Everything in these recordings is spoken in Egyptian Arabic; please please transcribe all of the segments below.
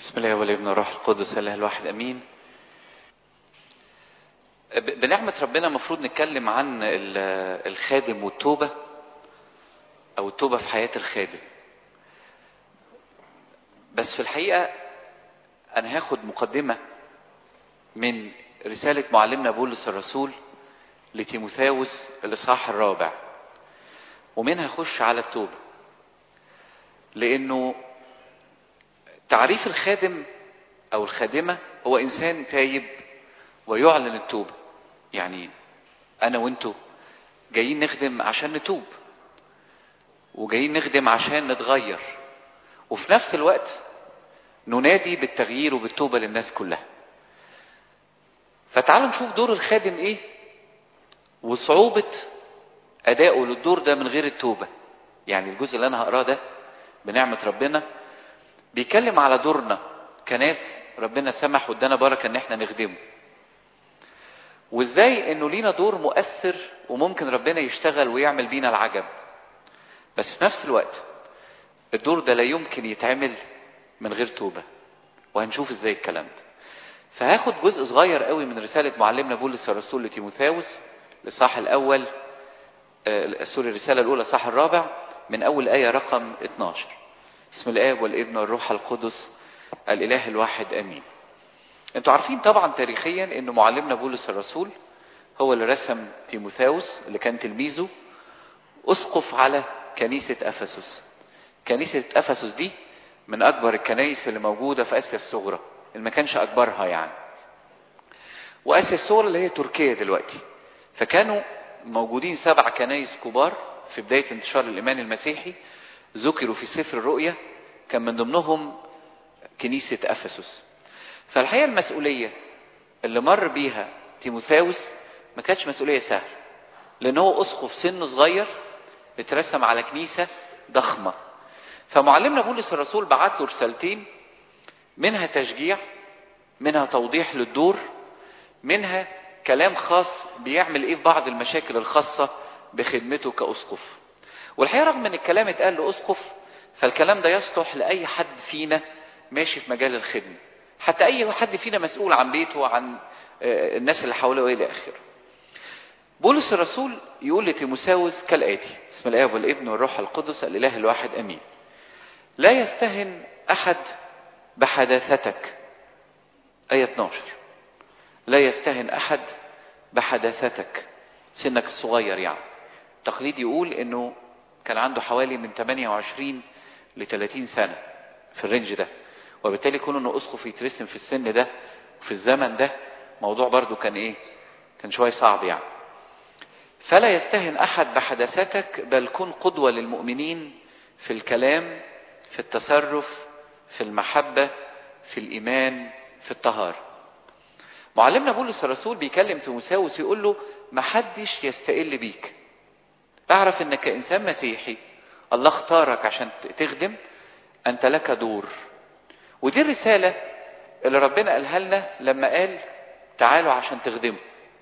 بسم الله والابن والروح القدس الله الواحد امين ب- بنعمة ربنا المفروض نتكلم عن ال- الخادم والتوبة او التوبة في حياة الخادم بس في الحقيقة انا هاخد مقدمة من رسالة معلمنا بولس الرسول لتيموثاوس الاصحاح الرابع ومنها اخش على التوبة لانه تعريف الخادم او الخادمة هو انسان تايب ويعلن التوبة يعني انا وانتو جايين نخدم عشان نتوب وجايين نخدم عشان نتغير وفي نفس الوقت ننادي بالتغيير وبالتوبة للناس كلها فتعالوا نشوف دور الخادم ايه وصعوبة ادائه للدور ده من غير التوبة يعني الجزء اللي انا هقراه ده بنعمة ربنا بيتكلم على دورنا كناس ربنا سمح وادانا بركة ان احنا نخدمه وازاي انه لينا دور مؤثر وممكن ربنا يشتغل ويعمل بينا العجب بس في نفس الوقت الدور ده لا يمكن يتعمل من غير توبة وهنشوف ازاي الكلام ده فهاخد جزء صغير قوي من رسالة معلمنا بولس الرسول لتيموثاوس الإصحاح الأول آه، سوري الرسالة الأولى الإصحاح الرابع من أول آية رقم 12 بسم الآب والابن والروح القدس الإله الواحد آمين انتوا عارفين طبعا تاريخيا ان معلمنا بولس الرسول هو اللي رسم تيموثاوس اللي كان تلميذه اسقف على كنيسة افسس كنيسة افسس دي من اكبر الكنائس اللي موجودة في اسيا الصغرى اللي ما كانش اكبرها يعني واسيا الصغرى اللي هي تركيا دلوقتي فكانوا موجودين سبع كنائس كبار في بداية انتشار الايمان المسيحي ذكروا في سفر الرؤيا كان من ضمنهم كنيسة افسس فالحقيقة المسؤولية اللي مر بيها تيموثاوس ما كانتش مسؤولية سهلة لأن هو أسقف سنه صغير اترسم على كنيسة ضخمة فمعلمنا بولس الرسول بعت له رسالتين منها تشجيع منها توضيح للدور منها كلام خاص بيعمل ايه في بعض المشاكل الخاصة بخدمته كأسقف والحقيقة رغم ان الكلام اتقال لأسقف فالكلام ده يصلح لأي حد فينا ماشي في مجال الخدمة حتى اي حد فينا مسؤول عن بيته وعن آه، الناس اللي حواليه والى اخره بولس الرسول يقول لتيموساوس كالاتي بسم الاب والابن والروح القدس الاله الواحد امين لا يستهن احد بحداثتك ايه 12 لا يستهن احد بحداثتك سنك الصغير يعني تقليد يقول انه كان عنده حوالي من 28 ل 30 سنه في الرينج ده وبالتالي كون انه اسقف يترسم في السن ده وفي الزمن ده موضوع برضو كان ايه كان شويه صعب يعني فلا يستهن احد بحدثتك بل كن قدوه للمؤمنين في الكلام في التصرف في المحبه في الايمان في الطهاره معلمنا بولس الرسول بيكلم تيموثاوس يقول له ما حدش يستقل بيك اعرف انك كانسان مسيحي الله اختارك عشان تخدم انت لك دور ودي الرسالة اللي ربنا قالها لنا لما قال تعالوا عشان تخدموا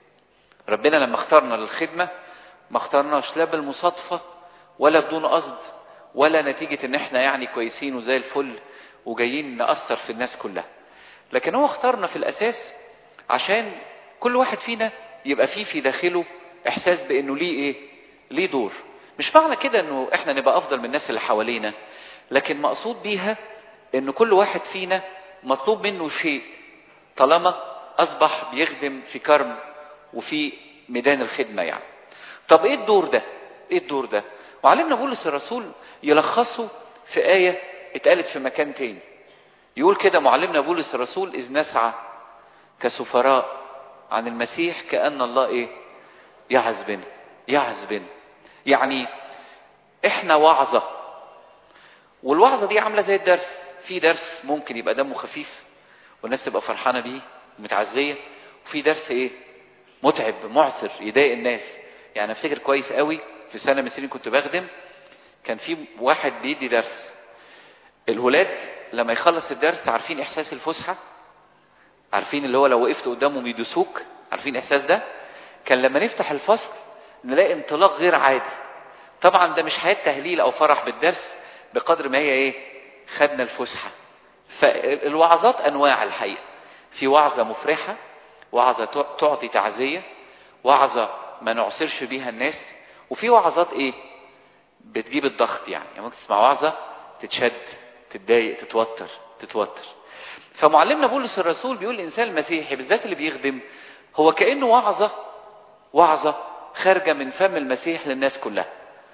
ربنا لما اختارنا للخدمة ما اختارناش لا بالمصادفة ولا بدون قصد ولا نتيجة ان احنا يعني كويسين وزي الفل وجايين نأثر في الناس كلها لكن هو اختارنا في الأساس عشان كل واحد فينا يبقى فيه في داخله إحساس بأنه ليه إيه؟ ليه دور مش معنى كده أنه إحنا نبقى أفضل من الناس اللي حوالينا لكن مقصود بيها ان كل واحد فينا مطلوب منه شيء طالما اصبح بيخدم في كرم وفي ميدان الخدمة يعني طب ايه الدور ده ايه الدور ده وعلمنا بولس الرسول يلخصه في آية اتقالت في مكان تاني يقول كده معلمنا بولس الرسول إذ نسعى كسفراء عن المسيح كأن الله ايه يعز بنا يعز بنا يعني احنا وعظة والوعظة دي عاملة زي الدرس في درس ممكن يبقى دمه خفيف والناس تبقى فرحانه بيه ومتعزيه وفي درس ايه متعب معثر يضايق الناس يعني افتكر كويس قوي في سنه من السنين كنت بخدم كان في واحد بيدي درس الولاد لما يخلص الدرس عارفين احساس الفسحه عارفين اللي هو لو وقفت قدامهم يدوسوك عارفين الاحساس ده كان لما نفتح الفصل نلاقي انطلاق غير عادي طبعا ده مش حياه تهليل او فرح بالدرس بقدر ما هي ايه خدنا الفسحه فالوعظات انواع الحقيقه في وعظه مفرحه وعظه تع- تعطي تعزيه وعظه ما نعصرش بيها الناس وفي وعظات ايه بتجيب الضغط يعني يعني ممكن تسمع وعظه تتشد تتضايق تتوتر تتوتر فمعلمنا بولس الرسول بيقول الانسان المسيحي بالذات اللي بيخدم هو كانه وعظه وعظه خارجه من فم المسيح للناس كلها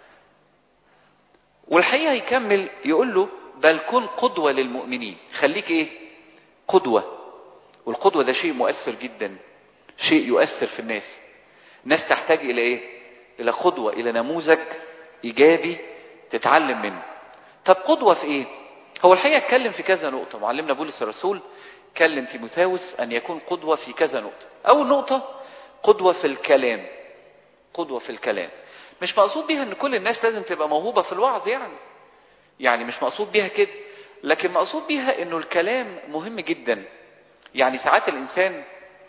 والحقيقه يكمل يقول له بل كن قدوه للمؤمنين خليك ايه قدوه والقدوه ده شيء مؤثر جدا شيء يؤثر في الناس الناس تحتاج الى ايه الى قدوه الى نموذج ايجابي تتعلم منه طب قدوه في ايه هو الحقيقه اتكلم في كذا نقطه معلمنا بولس الرسول كلم تيموثاوس ان يكون قدوه في كذا نقطه اول نقطه قدوه في الكلام قدوه في الكلام مش مقصود بيها ان كل الناس لازم تبقى موهوبه في الوعظ يعني يعني مش مقصود بيها كده لكن مقصود بيها انه الكلام مهم جدا يعني ساعات الانسان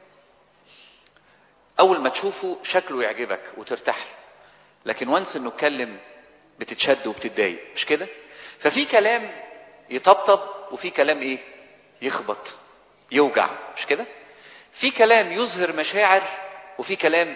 اول ما تشوفه شكله يعجبك وترتاح له. لكن وانس انه اتكلم بتتشد وبتتضايق مش كده ففي كلام يطبطب وفي كلام ايه يخبط يوجع مش كده في كلام يظهر مشاعر وفي كلام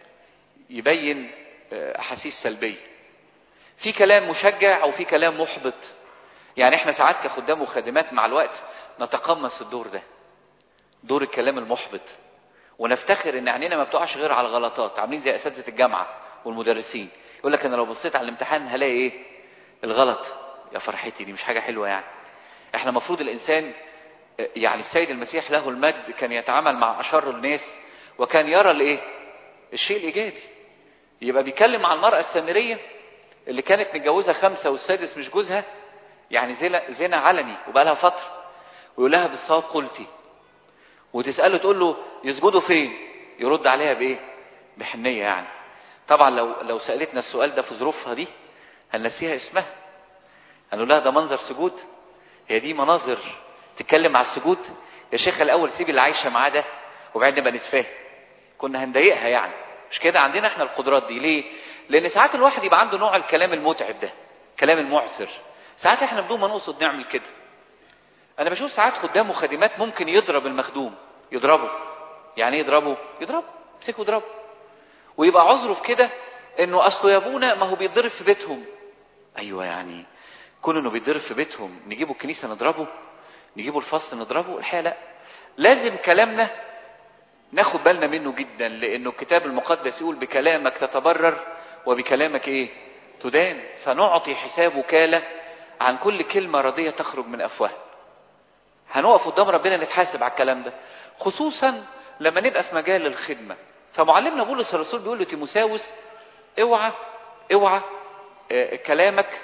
يبين آه، احاسيس سلبيه في كلام مشجع وفي كلام محبط يعني احنا ساعات كخدام وخادمات مع الوقت نتقمص الدور ده دور الكلام المحبط ونفتخر ان عينينا ما بتقعش غير على الغلطات عاملين زي اساتذه الجامعه والمدرسين يقول لك انا لو بصيت على الامتحان هلاقي ايه الغلط يا فرحتي دي مش حاجه حلوه يعني احنا المفروض الانسان يعني السيد المسيح له المجد كان يتعامل مع اشر الناس وكان يرى الايه الشيء الايجابي يبقى بيتكلم مع المراه السامريه اللي كانت متجوزه خمسه والسادس مش جوزها يعني زنا زنا علني وبقى لها فتره ويقول لها بالصواب قلتي وتساله تقول له يسجدوا فين يرد عليها بايه بحنيه يعني طبعا لو لو سالتنا السؤال ده في ظروفها دي هننسيها اسمها هنقول لها ده منظر سجود هي دي مناظر تتكلم على السجود يا شيخ الاول سيب اللي عايشه معاه ده وبعدين نبقى نتفاهم كنا هنضايقها يعني مش كده عندنا احنا القدرات دي ليه لان ساعات الواحد يبقى عنده نوع الكلام المتعب ده كلام المعسر ساعات احنا بدون ما نقصد نعمل كده انا بشوف ساعات خدام وخادمات ممكن يضرب المخدوم يضربه يعني ايه يضربه يضربه يمسكه يضربه ويبقى عذره في كده انه اصله يا ابونا ما هو بيتضرب في بيتهم ايوه يعني كون انه بيتضرب في بيتهم نجيبه الكنيسه نضربه نجيبه الفصل نضربه الحقيقه لا لازم كلامنا ناخد بالنا منه جدا لانه الكتاب المقدس يقول بكلامك تتبرر وبكلامك ايه تدان سنعطي حساب وكاله عن كل كلمه رديه تخرج من افواه هنقف قدام ربنا نتحاسب على الكلام ده خصوصا لما نبقى في مجال الخدمه فمعلمنا بولس الرسول بيقول لتيموساوس اوعى اوعى آه، كلامك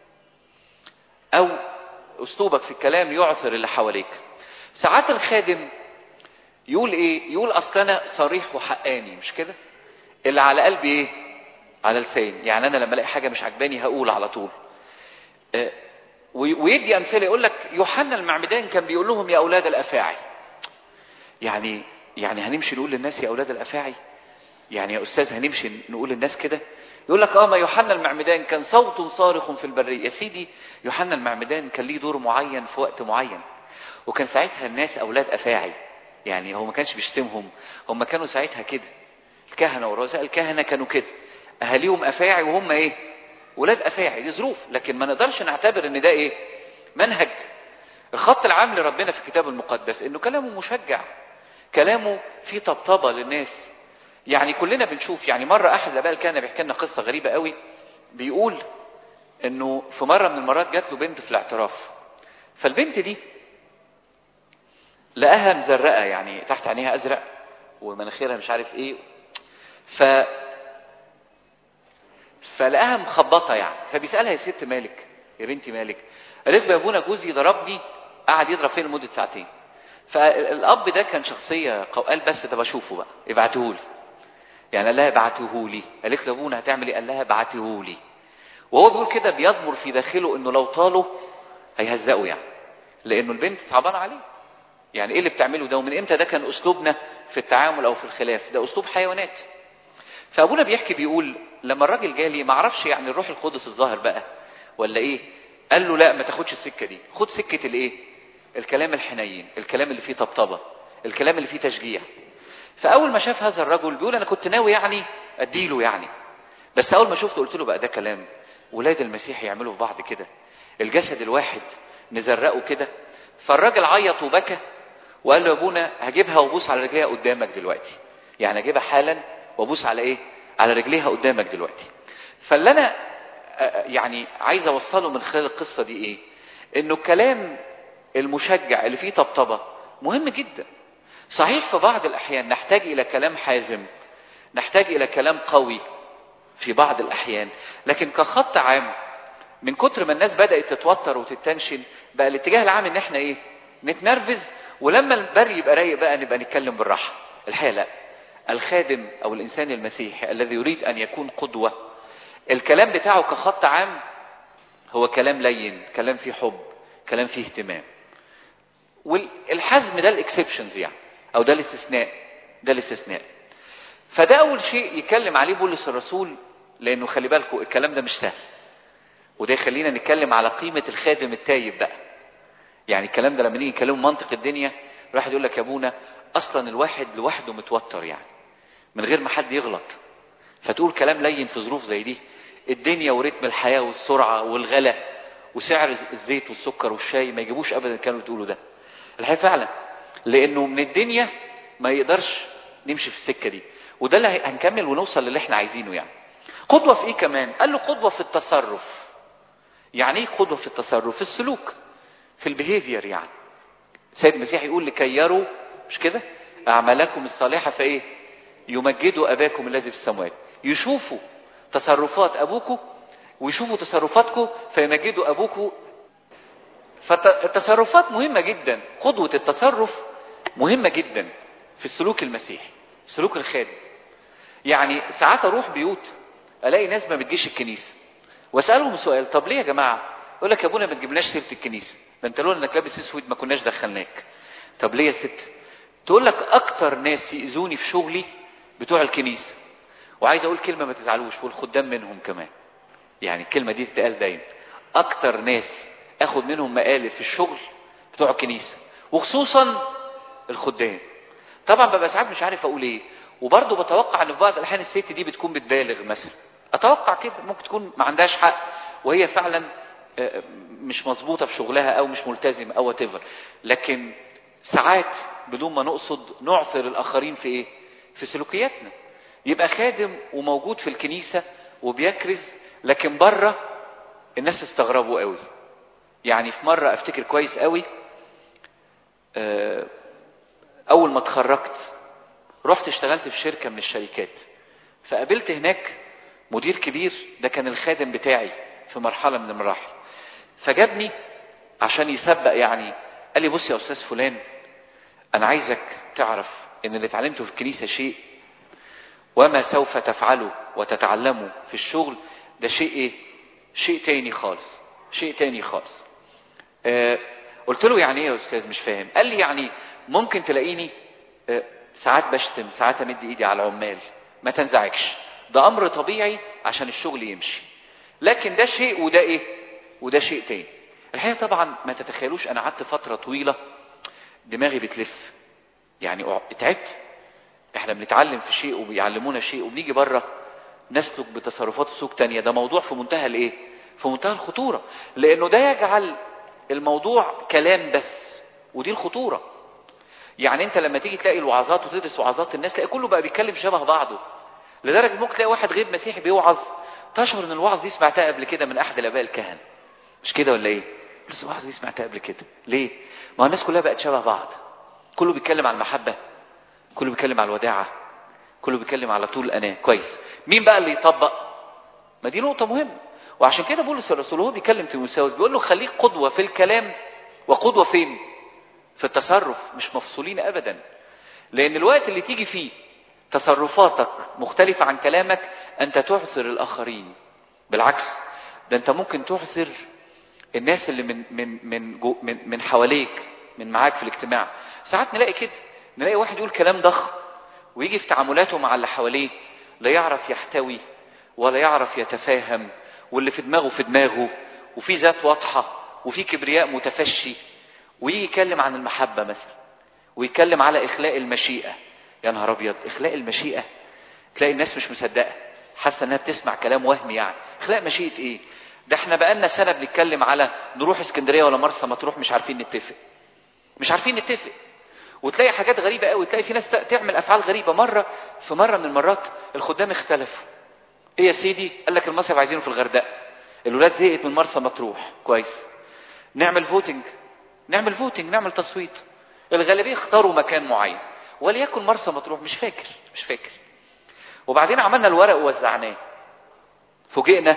او اسلوبك في الكلام يعثر اللي حواليك ساعات الخادم يقول ايه يقول اصل انا صريح وحقاني مش كده اللي على قلبي ايه على لساني يعني انا لما الاقي حاجه مش عجباني هقول على طول آه، وي- ويدي امثله يقول لك يوحنا المعمدان كان بيقول لهم يا اولاد الافاعي يعني يعني هنمشي نقول للناس يا اولاد الافاعي يعني يا استاذ هنمشي نقول للناس كده يقول لك اه ما يوحنا المعمدان كان صوت صارخ في البريه يا سيدي يوحنا المعمدان كان ليه دور معين في وقت معين وكان ساعتها الناس اولاد افاعي يعني هو ما كانش بيشتمهم هم كانوا ساعتها كده الكهنه ورؤساء الكهنه كانوا كده اهاليهم افاعي وهم ايه ولاد افاعي دي ظروف لكن ما نقدرش نعتبر ان ده ايه منهج الخط العام لربنا في الكتاب المقدس انه كلامه مشجع كلامه فيه طبطبه للناس يعني كلنا بنشوف يعني مره احد الاباء كان بيحكي لنا قصه غريبه قوي بيقول انه في مره من المرات جات له بنت في الاعتراف فالبنت دي لقاها مزرقه يعني تحت عينيها ازرق ومناخيرها مش عارف ايه ف فلقاها مخبطه يعني فبيسالها يا ست مالك يا بنتي مالك قالت له يا ابونا جوزي ضربني قعد يضرب فيا لمده ساعتين فالاب ده كان شخصيه قو- قال بس طب اشوفه بقى ابعتهولي يعني قال لها ابعتهولي قالت له يا ابونا هتعمل ايه قال لها ابعتهولي وهو بيقول كده بيضمر في داخله انه لو طاله هيهزقه يعني لانه البنت صعبانه عليه يعني ايه اللي بتعمله ده ومن امتى ده كان اسلوبنا في التعامل او في الخلاف ده اسلوب حيوانات فابونا بيحكي بيقول لما الراجل جالي ما اعرفش يعني الروح القدس الظاهر بقى ولا ايه قال له لا ما تاخدش السكه دي خد سكه الايه الكلام الحنين الكلام اللي فيه طبطبة الكلام اللي فيه تشجيع فاول ما شاف هذا الرجل بيقول انا كنت ناوي يعني اديله يعني بس اول ما شفته قلت له بقى ده كلام ولاد المسيح يعملوا في بعض كده الجسد الواحد نزرقه كده فالراجل عيط وبكى وقال له يا ابونا هجيبها وابوس على رجليها قدامك دلوقتي يعني اجيبها حالا وابوس على ايه على رجليها قدامك دلوقتي فاللي انا يعني عايز اوصله من خلال القصه دي ايه انه الكلام المشجع اللي فيه طبطبه مهم جدا صحيح في بعض الاحيان نحتاج الى كلام حازم نحتاج الى كلام قوي في بعض الاحيان لكن كخط عام من كتر ما الناس بدات تتوتر وتتنشن بقى الاتجاه العام ان احنا ايه نتنرفز ولما البر يبقى رايق بقى نبقى نتكلم بالراحه الحقيقه لا الخادم او الانسان المسيحي الذي يريد ان يكون قدوه الكلام بتاعه كخط عام هو كلام لين كلام فيه حب كلام فيه اهتمام والحزم ده الاكسبشنز يعني او ده الاستثناء ده الاستثناء فده اول شيء يتكلم عليه بولس الرسول لانه خلي بالكم الكلام ده مش سهل وده يخلينا نتكلم على قيمه الخادم التايب بقى يعني الكلام ده لما نيجي نتكلم منطق الدنيا الواحد يقول لك يا ابونا اصلا الواحد لوحده متوتر يعني من غير ما حد يغلط فتقول كلام لين في ظروف زي دي الدنيا ورتم الحياه والسرعه والغلا وسعر الزيت والسكر والشاي ما يجيبوش ابدا كانوا بتقولوا ده الحقيقه فعلا لانه من الدنيا ما يقدرش نمشي في السكه دي وده اللي هنكمل ونوصل للي احنا عايزينه يعني قدوه في ايه كمان قال له قدوه في التصرف يعني ايه قدوه في التصرف في السلوك في البيهيفير يعني سيد المسيح يقول لكي يروا مش كده اعمالكم الصالحه فايه يمجدوا اباكم الذي في السماوات يشوفوا تصرفات ابوكم ويشوفوا تصرفاتكم فيمجدوا ابوكم فالتصرفات مهمة جدا قدوة التصرف مهمة جدا في السلوك المسيحي سلوك الخادم يعني ساعات اروح بيوت الاقي ناس ما بتجيش الكنيسة واسألهم سؤال طب ليه يا جماعة يقول لك يا ابونا ما تجيبناش سيرة الكنيسة ده انت لولا انك لابس اسود ما كناش دخلناك طب ليه يا ست تقول لك اكتر ناس يأذوني في شغلي بتوع الكنيسة وعايز اقول كلمة ما تزعلوش والخدام منهم كمان يعني الكلمة دي تتقال دايما اكتر ناس اخد منهم مقالب في الشغل بتوع الكنيسه وخصوصا الخدام طبعا ببقى ساعات مش عارف اقول ايه وبرضه بتوقع ان في بعض الاحيان الست دي بتكون بتبالغ مثلا اتوقع كده ممكن تكون ما عندهاش حق وهي فعلا مش مظبوطه في شغلها او مش ملتزمه او وات لكن ساعات بدون ما نقصد نعثر الاخرين في ايه في سلوكياتنا يبقى خادم وموجود في الكنيسه وبيكرز لكن بره الناس استغربوا قوي يعني في مرة افتكر كويس قوي اول ما اتخرجت رحت اشتغلت في شركة من الشركات فقابلت هناك مدير كبير ده كان الخادم بتاعي في مرحلة من المراحل فجابني عشان يسبق يعني قال لي بص يا استاذ فلان انا عايزك تعرف ان اللي اتعلمته في الكنيسة شيء وما سوف تفعله وتتعلمه في الشغل ده شيء ايه شيء تاني خالص شيء تاني خالص آه قلت له يعني ايه يا استاذ مش فاهم قال لي يعني ممكن تلاقيني آه ساعات بشتم ساعات امد ايدي على العمال ما تنزعجش ده امر طبيعي عشان الشغل يمشي لكن ده شيء وده ايه وده شيء تاني الحقيقه طبعا ما تتخيلوش انا قعدت فتره طويله دماغي بتلف يعني تعبت احنا بنتعلم في شيء وبيعلمونا شيء وبنيجي بره نسلك بتصرفات سلوك تانية ده موضوع في منتهى الايه في منتهى الخطورة لانه ده يجعل الموضوع كلام بس ودي الخطورة يعني انت لما تيجي تلاقي الوعظات وتدرس وعظات الناس تلاقي كله بقى بيتكلم شبه بعضه لدرجة ممكن تلاقي واحد غير مسيحي بيوعظ تشعر ان الوعظ دي سمعتها قبل كده من احد الاباء الكهنة مش كده ولا ايه بس الوعظ دي سمعتها قبل كده ليه ما الناس كلها بقت شبه بعض كله بيتكلم عن المحبة كله بيتكلم على الوداعة كله بيتكلم على طول الأناة كويس مين بقى اللي يطبق ما دي نقطة مهمة وعشان كده بولس الرسول هو بيكلم تيموثاوس بيقول له خليك قدوة في الكلام وقدوة فين في التصرف مش مفصولين أبدا لأن الوقت اللي تيجي فيه تصرفاتك مختلفة عن كلامك أنت تعثر الآخرين بالعكس ده أنت ممكن تعثر الناس اللي من من من جو من, من حواليك من معاك في الاجتماع ساعات نلاقي كده نلاقي واحد يقول كلام ضخم ويجي في تعاملاته مع اللي حواليه لا يعرف يحتوي ولا يعرف يتفاهم واللي في دماغه في دماغه وفي ذات واضحة وفي كبرياء متفشي ويجي يتكلم عن المحبة مثلا ويتكلم على إخلاء المشيئة يا نهار أبيض إخلاء المشيئة تلاقي الناس مش مصدقة حاسة إنها بتسمع كلام وهمي يعني إخلاء مشيئة إيه؟ ده إحنا بقالنا سنة بنتكلم على نروح اسكندرية ولا مرسى مطروح مش عارفين نتفق مش عارفين نتفق وتلاقي حاجات غريبة قوي تلاقي في ناس تعمل أفعال غريبة مرة في مرة من المرات الخدام اختلفوا إيه يا سيدي؟ قال لك المصيف عايزينه في الغردقة الولاد زهقت من مرسى مطروح كويس نعمل فوتنج نعمل فوتنج نعمل تصويت الغالبيه اختاروا مكان معين وليكن مرسى مطروح مش فاكر مش فاكر وبعدين عملنا الورق ووزعناه فوجئنا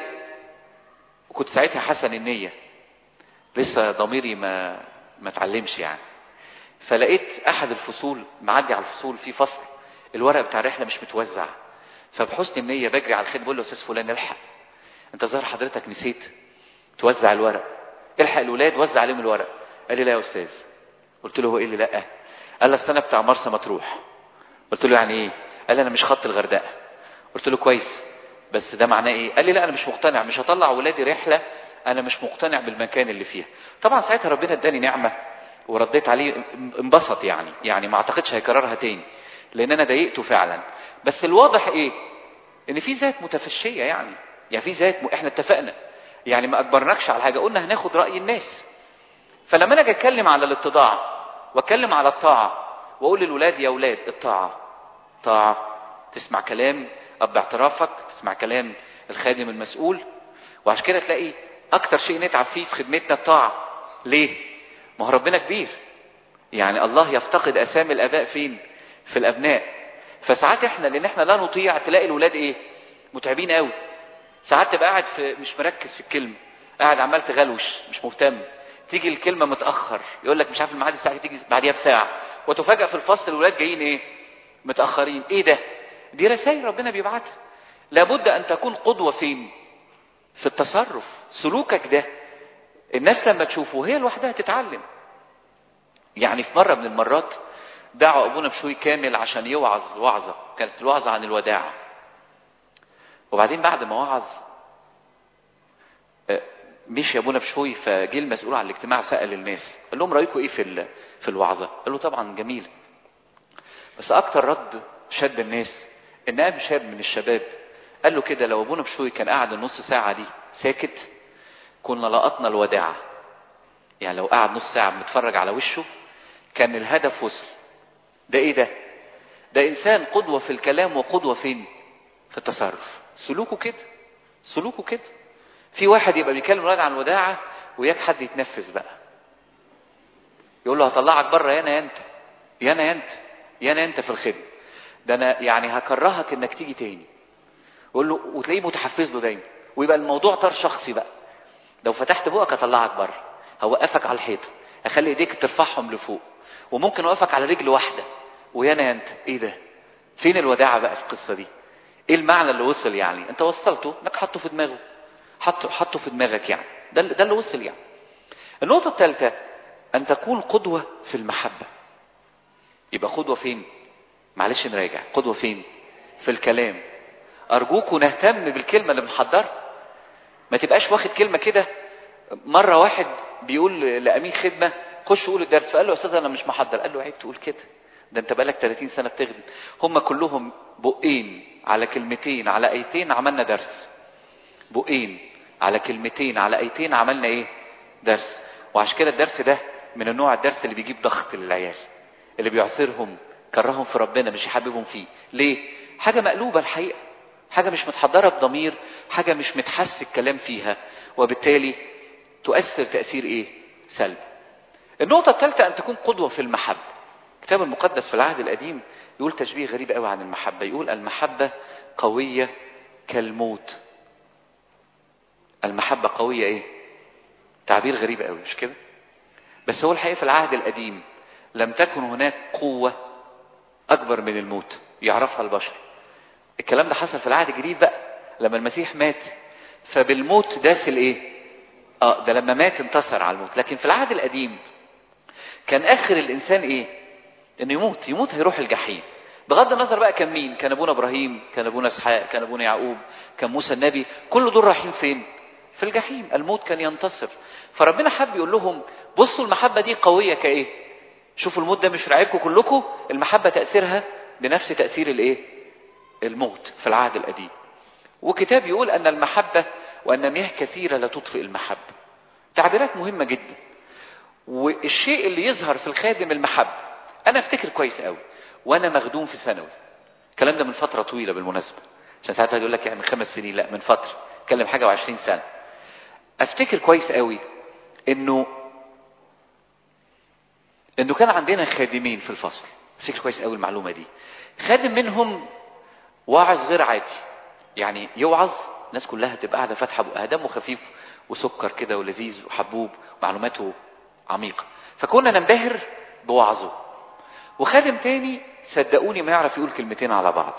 وكنت ساعتها حسن النيه لسه ضميري ما ما اتعلمش يعني فلقيت احد الفصول معدي على الفصول في فصل الورق بتاع الرحله مش متوزع فبحسن النيه بجري على الخير بقول له استاذ فلان الحق انت ظاهر حضرتك نسيت توزع الورق الحق الولاد وزع عليهم الورق قال لي لا يا استاذ قلت له هو ايه اللي لا قال لي السنه بتاع مرسى مطروح قلت له يعني ايه قال لي انا مش خط الغردقه قلت له كويس بس ده معناه ايه قال لي لا انا مش مقتنع مش هطلع ولادي رحله انا مش مقتنع بالمكان اللي فيها طبعا ساعتها ربنا اداني نعمه ورديت عليه انبسط يعني يعني ما اعتقدش هيكررها تاني لان انا ضايقته فعلا بس الواضح ايه ان في ذات متفشيه يعني يعني في ذات م... احنا اتفقنا يعني ما اجبرناكش على حاجه قلنا هناخد راي الناس فلما انا اجي اتكلم على الاتضاع واتكلم على الطاعه واقول للولاد يا اولاد الطاعه طاعه تسمع كلام اب اعترافك تسمع كلام الخادم المسؤول وعشان كده تلاقي اكتر شيء نتعب فيه في خدمتنا الطاعه ليه ما هو ربنا كبير يعني الله يفتقد اسامي الاباء فين في الابناء فساعات احنا لان احنا لا نطيع تلاقي الولاد ايه متعبين قوي ساعات تبقى قاعد في مش مركز في الكلمه قاعد عمال تغلوش مش مهتم تيجي الكلمه متاخر يقول لك مش عارف الميعاد الساعه تيجي بعديها بساعه وتفاجئ في الفصل الولاد جايين ايه متاخرين ايه ده دي رسائل ربنا بيبعتها لابد ان تكون قدوه فين في التصرف سلوكك ده الناس لما تشوفه هي لوحدها تتعلم يعني في مره من المرات دعوا ابونا بشوي كامل عشان يوعظ وعظه كانت الوعظه عن الوداع وبعدين بعد ما وعظ مشي ابونا بشوي فجه المسؤول عن الاجتماع سال الناس قال لهم رايكم ايه في في الوعظه قالوا طبعا جميل بس اكتر رد شد الناس ان قام شاب من الشباب قال له كده لو ابونا بشوي كان قاعد النص ساعه دي ساكت كنا لقطنا الوداعه يعني لو قعد نص ساعه بنتفرج على وشه كان الهدف وصل ده ايه ده ده انسان قدوه في الكلام وقدوه فين في التصرف سلوكه كده سلوكه كده في واحد يبقى بيكلم الولاد عن الوداعة وياك حد يتنفس بقى يقول له هطلعك بره يانا يا انت يانا يا انت يانا انت في الخدمة ده انا يعني هكرهك انك تيجي تاني يقول له وتلاقيه متحفز له دايما ويبقى الموضوع طار شخصي بقى لو فتحت بقك هطلعك بره هوقفك على الحيطه اخلي ايديك ترفعهم لفوق وممكن اوقفك على رجل واحده ويانا يا انت ايه ده فين الوداعه بقى في القصه دي ايه المعنى اللي وصل يعني انت وصلته انك حطه في دماغه حطه حطه في دماغك يعني ده ده اللي وصل يعني النقطه الثالثه ان تكون قدوه في المحبه يبقى قدوه فين معلش نراجع قدوه فين في الكلام ارجوكوا نهتم بالكلمه اللي بنحضرها ما تبقاش واخد كلمه كده مره واحد بيقول لامين خدمه خش قول الدرس فقال له يا استاذ انا مش محضر قال له عيب تقول كده ده انت بقالك 30 سنه بتخدم هم كلهم بقين على كلمتين على ايتين عملنا درس بقين على كلمتين على ايتين عملنا ايه درس وعشان كده الدرس ده من النوع الدرس اللي بيجيب ضغط للعيال اللي بيعثرهم كرههم في ربنا مش يحببهم فيه ليه حاجه مقلوبه الحقيقه حاجه مش متحضره بضمير حاجه مش متحس الكلام فيها وبالتالي تؤثر تاثير ايه سلبي النقطه الثالثه ان تكون قدوه في المحبه الكتاب المقدس في العهد القديم يقول تشبيه غريب قوي عن المحبة يقول المحبة قوية كالموت المحبة قوية ايه تعبير غريب قوي مش كده بس هو الحقيقة في العهد القديم لم تكن هناك قوة أكبر من الموت يعرفها البشر الكلام ده حصل في العهد الجديد بقى لما المسيح مات فبالموت داس الايه اه ده لما مات انتصر على الموت لكن في العهد القديم كان اخر الانسان ايه انه يموت يموت هيروح الجحيم بغض النظر بقى كان مين كان ابونا ابراهيم كان ابونا اسحاق كان ابونا يعقوب كان موسى النبي كل دول رايحين فين في الجحيم الموت كان ينتصر فربنا حب يقول لهم بصوا المحبة دي قوية كايه شوفوا الموت ده مش راعبكم كلكم المحبة تأثيرها بنفس تأثير الايه الموت في العهد القديم وكتاب يقول ان المحبة وان مياه كثيرة لا تطفئ المحبة تعبيرات مهمة جدا والشيء اللي يظهر في الخادم المحبة انا افتكر كويس قوي وانا مخدوم في ثانوي الكلام ده من فترة طويلة بالمناسبة عشان ساعات يقول لك يعني من خمس سنين لا من فترة اتكلم حاجة وعشرين سنة افتكر كويس قوي انه انه كان عندنا خادمين في الفصل افتكر كويس قوي المعلومة دي خادم منهم واعظ غير عادي يعني يوعظ الناس كلها تبقى قاعدة فاتحة بقها دمه خفيف وسكر كده ولذيذ وحبوب ومعلوماته عميقة فكنا ننبهر بوعظه وخادم تاني صدقوني ما يعرف يقول كلمتين على بعض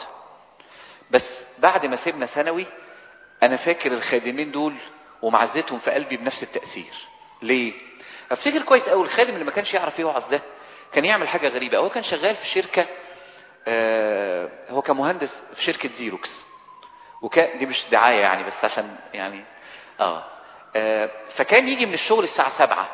بس بعد ما سيبنا ثانوي انا فاكر الخادمين دول ومعزتهم في قلبي بنفس التأثير ليه افتكر كويس قوي الخادم اللي ما كانش يعرف يوعظ ده كان يعمل حاجة غريبة هو كان شغال في شركة آه هو كمهندس في شركة زيروكس وكان دي مش دعاية يعني بس عشان يعني اه, آه فكان يجي من الشغل الساعة سبعة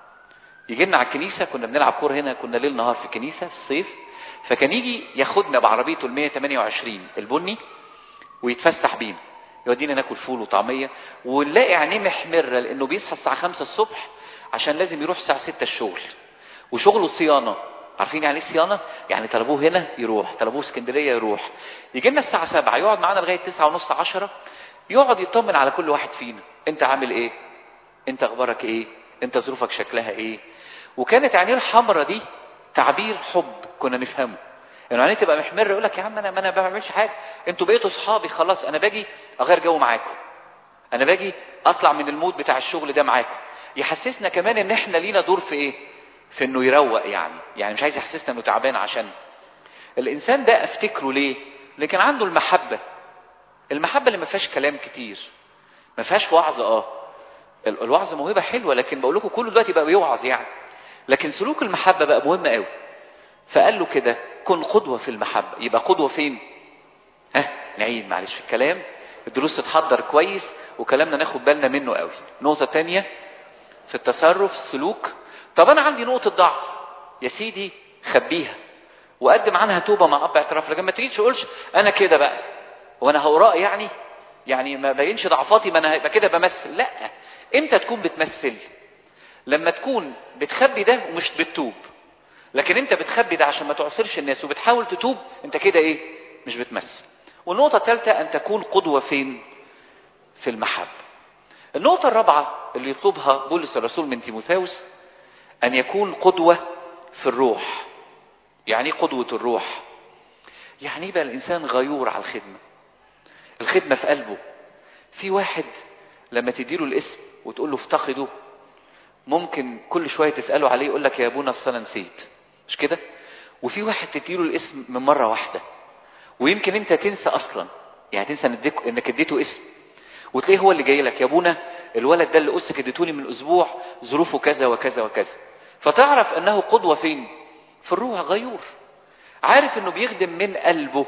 يجي لنا على الكنيسة كنا بنلعب كورة هنا كنا ليل نهار في الكنيسة في الصيف فكان يجي ياخدنا بعربيته ال 128 البني ويتفسح بينا يودينا ناكل فول وطعمية ونلاقي عينيه محمرة لأنه بيصحى الساعة 5 الصبح عشان لازم يروح الساعة 6 الشغل وشغله صيانة عارفين يعني ايه صيانة؟ يعني طلبوه هنا يروح طلبوه اسكندرية يروح يجي لنا الساعة 7 يقعد معانا لغاية 9 ونص 10 يقعد يطمن على كل واحد فينا انت عامل ايه؟ انت اخبارك ايه؟ انت ظروفك شكلها ايه؟ وكانت عينيه الحمرة دي تعبير حب كنا نفهمه يعني عينيه تبقى محمر يقول لك يا عم انا ما انا ما بعملش حاجه انتوا بقيتوا اصحابي خلاص انا باجي اغير جو معاكم انا باجي اطلع من المود بتاع الشغل ده معاكم يحسسنا كمان ان احنا لينا دور في ايه في انه يروق يعني يعني مش عايز يحسسنا انه تعبان عشان الانسان ده افتكره ليه لكن عنده المحبه المحبه اللي ما فيهاش كلام كتير ما فيهاش وعظ اه الوعظ موهبه حلوه لكن بقول لكم كله دلوقتي بقى بيوعظ يعني لكن سلوك المحبه بقى مهم قوي فقال له كده كن قدوة في المحبة يبقى قدوة فين ها نعيد معلش في الكلام الدروس تتحضر كويس وكلامنا ناخد بالنا منه قوي نقطة تانية في التصرف السلوك طب انا عندي نقطة ضعف يا سيدي خبيها وقدم عنها توبة مع اب اعتراف لكن ما تيجي تقولش انا كده بقى وانا هوراء يعني يعني ما بينش ضعفاتي ما انا هيبقى كده بمثل لا امتى تكون بتمثل لما تكون بتخبي ده ومش بتتوب لكن انت بتخبي ده عشان ما تعصرش الناس وبتحاول تتوب انت كده ايه مش بتمثل والنقطة الثالثة ان تكون قدوة فين في المحبة النقطة الرابعة اللي يطلبها بولس الرسول من تيموثاوس ان يكون قدوة في الروح يعني ايه قدوة الروح يعني يبقى الانسان غيور على الخدمة الخدمة في قلبه في واحد لما تديله الاسم وتقول له افتقده ممكن كل شوية تسأله عليه يقول لك يا ابونا اصل انا نسيت مش كده وفي واحد تديله الاسم من مرة واحدة ويمكن انت تنسى اصلا يعني تنسى انك انك اديته اسم وتلاقيه هو اللي جاي لك يا ابونا الولد ده اللي اسك اديتوني من اسبوع ظروفه كذا وكذا وكذا فتعرف انه قدوة فين في الروح غيور عارف انه بيخدم من قلبه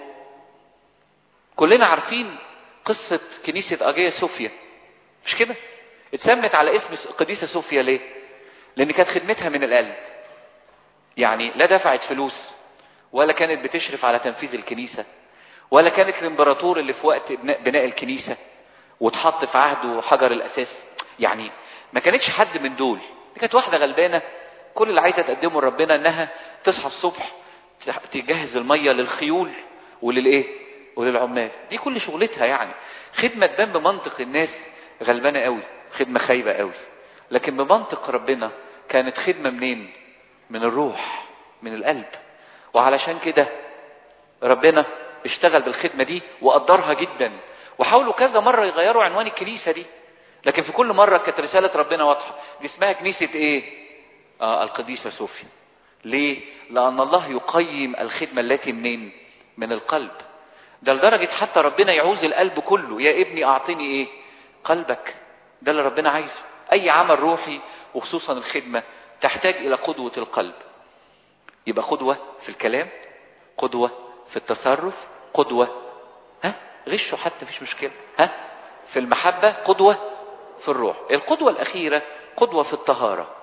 كلنا عارفين قصة كنيسة اجيا صوفيا مش كده اتسمت على اسم القديسة صوفيا ليه لان كانت خدمتها من القلب يعني لا دفعت فلوس ولا كانت بتشرف على تنفيذ الكنيسة ولا كانت الامبراطور اللي في وقت بناء الكنيسة وتحط في عهده حجر الاساس يعني ما كانتش حد من دول دي كانت واحدة غلبانة كل اللي عايزة تقدمه لربنا انها تصحى الصبح تجهز المية للخيول وللايه وللعمال دي كل شغلتها يعني خدمة تبان بمنطق الناس غلبانة قوي خدمة خايبة قوي لكن بمنطق ربنا كانت خدمة منين من الروح من القلب وعلشان كده ربنا اشتغل بالخدمة دي وقدرها جدا وحاولوا كذا مرة يغيروا عنوان الكنيسة دي لكن في كل مرة كانت رسالة ربنا واضحة دي اسمها كنيسة ايه آه القديسة صوفيا ليه لأن الله يقيم الخدمة التي منين من القلب ده لدرجة حتى ربنا يعوز القلب كله يا ابني أعطني ايه قلبك ده اللي ربنا عايزه أي عمل روحي وخصوصا الخدمة تحتاج إلى قدوة القلب يبقى قدوة في الكلام قدوة في التصرف قدوة ها غشوا حتى مفيش مشكلة ها في المحبة قدوة في الروح القدوة الأخيرة قدوة في الطهارة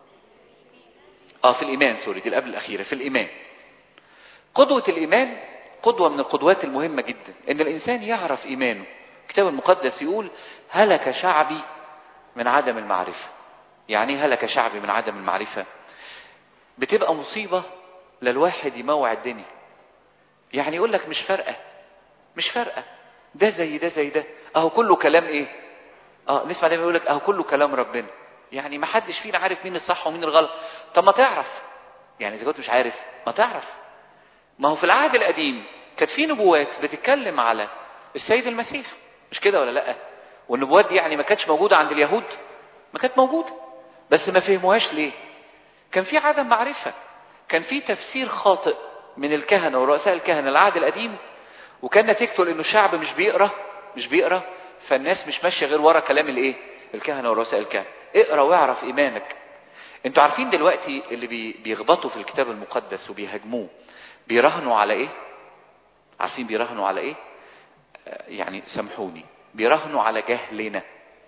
اه في الإيمان سوري دي قبل الأخيرة في الإيمان قدوة الإيمان قدوة من القدوات المهمة جدا إن الإنسان يعرف إيمانه الكتاب المقدس يقول هلك شعبي من عدم المعرفة يعني ايه هلك شعبي من عدم المعرفة بتبقى مصيبة للواحد يموع الدنيا يعني يقول لك مش فارقة مش فارقة ده زي ده زي ده اهو كله كلام ايه اه نسمع دايما يقول لك اهو كله كلام ربنا يعني ما حدش فينا عارف مين الصح ومين الغلط طب ما تعرف يعني اذا كنت مش عارف ما تعرف ما هو في العهد القديم كانت في نبوات بتتكلم على السيد المسيح مش كده ولا لا والنبوات دي يعني ما كانتش موجودة عند اليهود ما كانت موجودة بس ما فهموهاش ليه كان في عدم معرفة كان في تفسير خاطئ من الكهنة ورؤساء الكهنة العهد القديم وكان نتيجته لانه الشعب مش بيقرا مش بيقرا فالناس مش ماشيه غير ورا كلام الايه الكهنه ورؤساء الكهنه اقرا واعرف ايمانك انتوا عارفين دلوقتي اللي بي بيغبطوا في الكتاب المقدس وبيهاجموه بيراهنوا على ايه عارفين بيراهنوا على ايه آه يعني سامحوني بيراهنوا على جهلنا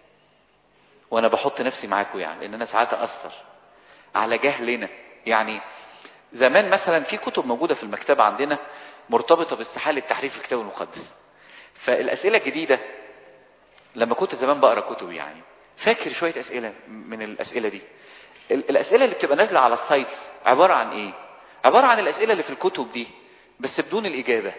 وانا بحط نفسي معاكم يعني لان انا ساعات اثر على جهلنا يعني زمان مثلا في كتب موجوده في المكتبه عندنا مرتبطه باستحاله تحريف الكتاب المقدس فالاسئله الجديده لما كنت زمان بقرا كتب يعني فاكر شويه اسئله من الاسئله دي الاسئله اللي بتبقى نازله على السايتس عباره عن ايه عباره عن الاسئله اللي في الكتب دي بس بدون الاجابه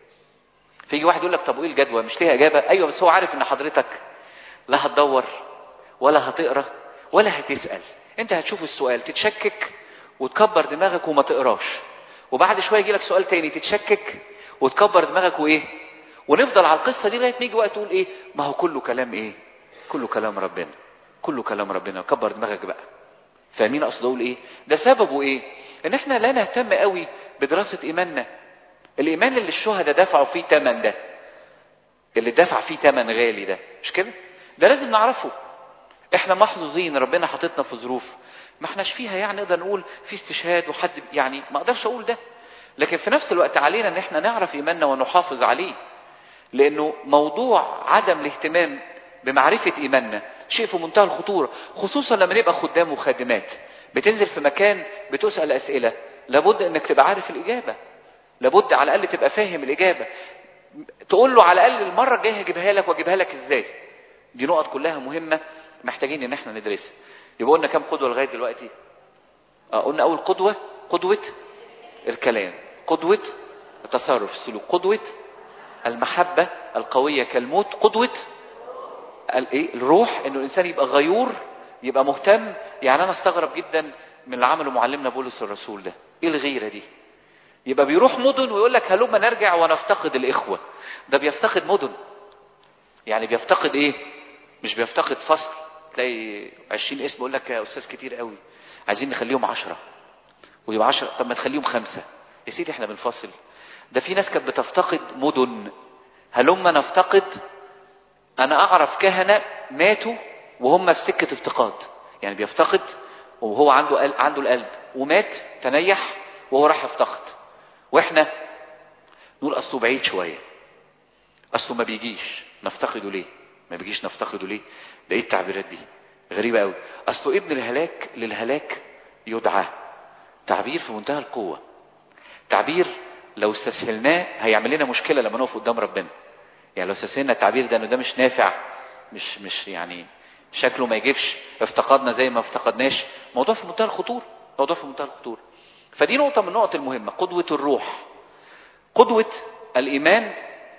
فيجي واحد يقول لك طب وايه الجدوى مش ليها اجابه ايوه بس هو عارف ان حضرتك لا هتدور ولا هتقرا ولا هتسال انت هتشوف السؤال تتشكك وتكبر دماغك وما تقراش وبعد شويه يجي لك سؤال تاني تتشكك وتكبر دماغك وايه ونفضل على القصه دي لغايه ما يجي وقت تقول ايه ما هو كله كلام ايه كله كلام ربنا كله كلام ربنا كبر دماغك بقى فاهمين اقصد اقول ايه ده سببه ايه ان احنا لا نهتم قوي بدراسه ايماننا الايمان اللي الشهداء دفعوا فيه ثمن ده اللي دفع فيه ثمن غالي ده مش كده ده لازم نعرفه احنا محظوظين ربنا حاططنا في ظروف ما احناش فيها يعني نقدر نقول في استشهاد وحد يعني ما اقدرش اقول ده لكن في نفس الوقت علينا ان احنا نعرف ايماننا ونحافظ عليه لانه موضوع عدم الاهتمام بمعرفة ايماننا شيء في منتهى الخطورة خصوصا لما نبقى خدام وخادمات بتنزل في مكان بتسأل اسئلة لابد انك تبقى عارف الاجابة لابد على الاقل تبقى فاهم الاجابة تقول له على الاقل المرة الجاية هجيبها لك واجيبها لك ازاي دي نقط كلها مهمة محتاجين ان احنا ندرسها يبقى قلنا كام قدوة لغاية دلوقتي اه قلنا اول قدوة قدوة الكلام قدوة التصرف السلوك قدوة المحبة القوية كالموت قدوة الايه الروح انه الانسان يبقى غيور يبقى مهتم يعني انا استغرب جدا من اللي عمله معلمنا بولس الرسول ده ايه الغيرة دي يبقى بيروح مدن ويقول لك هلما نرجع ونفتقد الاخوة ده بيفتقد مدن يعني بيفتقد ايه مش بيفتقد فصل تلاقي عشرين اسم يقول لك يا استاذ كتير قوي عايزين نخليهم عشرة ويبقى عشرة طب ما تخليهم خمسة يا سيدي احنا بنفصل ده في ناس كانت بتفتقد مدن هلما نفتقد انا اعرف كهنة ماتوا وهم في سكة افتقاد يعني بيفتقد وهو عنده قل... عنده القلب ومات تنيح وهو راح يفتقد واحنا نقول اصله بعيد شوية اصله ما بيجيش نفتقده ليه ما بيجيش نفتقده ليه ده ايه التعبيرات دي غريبة قوي اصله ابن الهلاك للهلاك يدعى تعبير في منتهى القوة تعبير لو استسهلناه هيعمل لنا مشكلة لما نقف قدام ربنا يعني لو استسهلنا التعبير ده انه ده مش نافع مش مش يعني شكله ما يجيبش افتقدنا زي ما افتقدناش موضوع في منتهى الخطورة موضوع في منتهى الخطورة فدي نقطة من النقط المهمة قدوة الروح قدوة الإيمان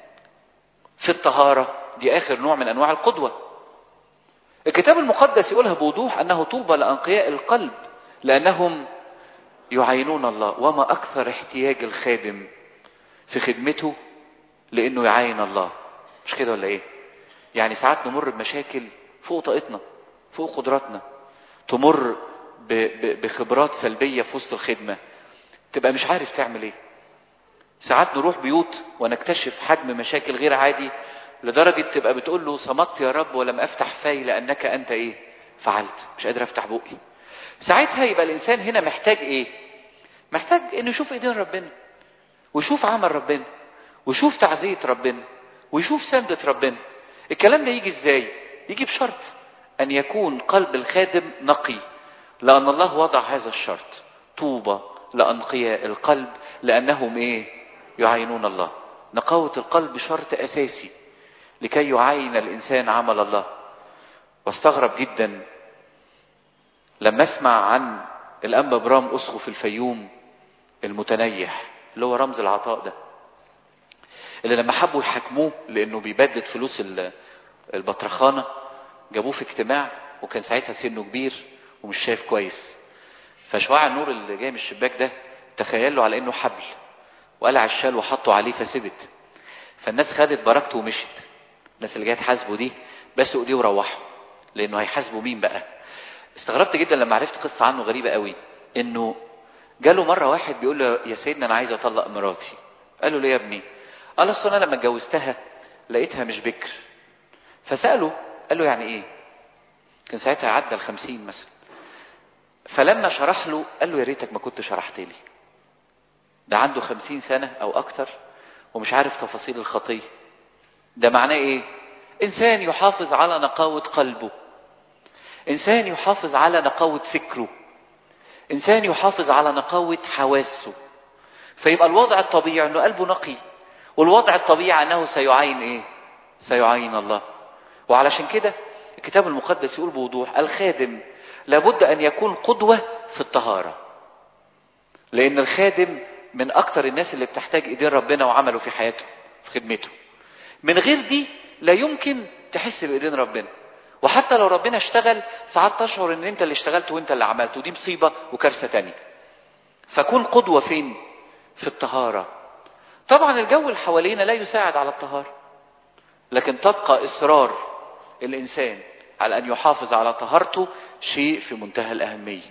في الطهارة دي آخر نوع من أنواع القدوة الكتاب المقدس يقولها بوضوح أنه طوبى لأنقياء القلب لأنهم يعينون الله وما أكثر احتياج الخادم في خدمته لأنه يعاين الله مش كده ولا إيه يعني ساعات نمر بمشاكل فوق طاقتنا فوق قدراتنا تمر ب ب بخبرات سلبية في وسط الخدمة تبقى مش عارف تعمل ايه ساعات نروح بيوت ونكتشف حجم مشاكل غير عادي لدرجة تبقى بتقول له صمت يا رب ولم افتح فاي لانك انت ايه فعلت مش قادر افتح بقي ساعتها يبقى الانسان هنا محتاج ايه محتاج انه يشوف ايدين ربنا ويشوف عمل ربنا ويشوف تعزية ربنا ويشوف سندة ربنا الكلام ده يجي ازاي يجي بشرط ان يكون قلب الخادم نقي لان الله وضع هذا الشرط طوبى لانقياء القلب لانهم ايه يعينون الله نقاوه القلب شرط اساسي لكي يعاين الانسان عمل الله واستغرب جدا لما اسمع عن الانبا برام اسقف الفيوم المتنيح اللي هو رمز العطاء ده اللي لما حبوا يحاكموه لانه بيبدد فلوس البطرخانه جابوه في اجتماع وكان ساعتها سنه كبير ومش شايف كويس فشعاع النور اللي جاي من الشباك ده تخيل له على انه حبل وقلع الشال وحطه عليه فسبت فالناس خدت بركته ومشت الناس اللي جايه تحاسبه دي بس ايديه وروحوا لانه هيحاسبوا مين بقى استغربت جدا لما عرفت قصه عنه غريبه قوي انه جاله مره واحد بيقول له يا سيدنا انا عايز اطلق مراتي قال له ليه يا ابني قال اصل انا لما اتجوزتها لقيتها مش بكر فساله قال له يعني ايه كان ساعتها عدى الخمسين مثلا فلما شرح له قال له يا ريتك ما كنت شرحت لي ده عنده خمسين سنة أو أكتر ومش عارف تفاصيل الخطية ده معناه إيه إنسان يحافظ على نقاوة قلبه إنسان يحافظ على نقاوة فكره إنسان يحافظ على نقاوة حواسه فيبقى الوضع الطبيعي أنه قلبه نقي والوضع الطبيعي أنه سيعين إيه سيعين الله وعلشان كده الكتاب المقدس يقول بوضوح الخادم لابد أن يكون قدوة في الطهارة لأن الخادم من أكتر الناس اللي بتحتاج إيدين ربنا وعمله في حياته في خدمته من غير دي لا يمكن تحس بإيدين ربنا وحتى لو ربنا اشتغل ساعات تشعر ان انت اللي اشتغلت وانت اللي عملت ودي مصيبة وكارثة تانية فكون قدوة فين في الطهارة طبعا الجو اللي حوالينا لا يساعد على الطهارة لكن تبقى إصرار الإنسان على أن يحافظ على طهارته شيء في منتهى الأهمية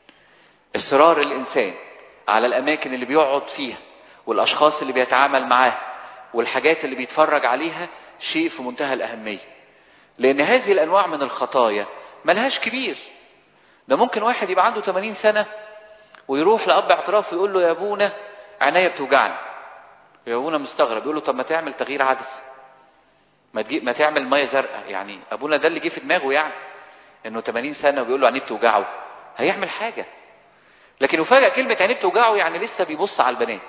إصرار الإنسان على الأماكن اللي بيقعد فيها والأشخاص اللي بيتعامل معاها والحاجات اللي بيتفرج عليها شيء في منتهى الأهمية لأن هذه الأنواع من الخطايا ملهاش كبير ده ممكن واحد يبقى عنده 80 سنة ويروح لأب اعتراف ويقول له يا أبونا عينيا بتوجعني يا أبونا مستغرب يقول له طب ما تعمل تغيير عدسة ما تجي ما تعمل ميه زرقاء يعني ابونا ده اللي جه في دماغه يعني انه 80 سنه وبيقول له عينيه بتوجعه هيعمل حاجه لكن يفاجئ كلمه عينيه بتوجعه يعني لسه بيبص على البنات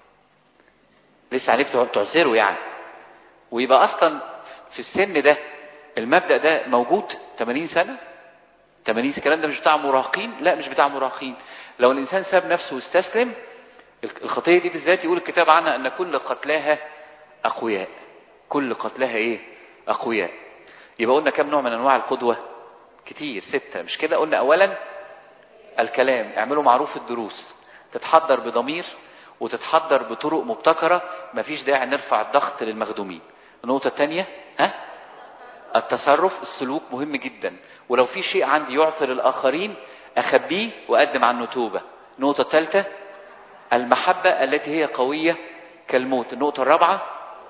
لسه عينيه بتعسره يعني ويبقى اصلا في السن ده المبدا ده موجود 80 سنه 80 الكلام ده مش بتاع مراهقين لا مش بتاع مراهقين لو الانسان ساب نفسه واستسلم الخطيه دي بالذات يقول الكتاب عنها ان كل قتلاها اقوياء كل قتلها ايه اقوياء يبقى قلنا كم نوع من انواع القدوه كتير ستة مش كده قلنا اولا الكلام اعملوا معروف الدروس تتحضر بضمير وتتحضر بطرق مبتكرة مفيش داعي نرفع الضغط للمخدومين النقطة الثانية ها التصرف السلوك مهم جدا ولو في شيء عندي يعثر الآخرين أخبيه وأقدم عنه توبة النقطة الثالثة المحبة التي هي قوية كالموت النقطة الرابعة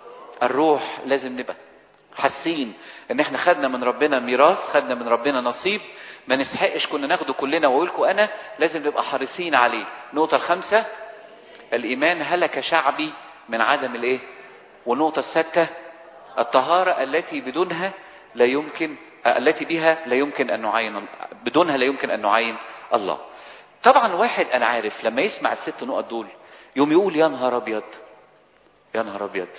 الروح لازم نبقى حاسين ان احنا خدنا من ربنا ميراث خدنا من ربنا نصيب ما نستحقش كنا ناخده كلنا واقول لكم انا لازم نبقى حريصين عليه النقطة الخامسة الايمان هلك شعبي من عدم الايه والنقطة السادسة الطهارة التي بدونها لا يمكن التي بها لا يمكن ان نعين بدونها لا يمكن ان نعين الله طبعا واحد انا عارف لما يسمع الست نقط دول يوم يقول يا نهار ابيض يا نهار ابيض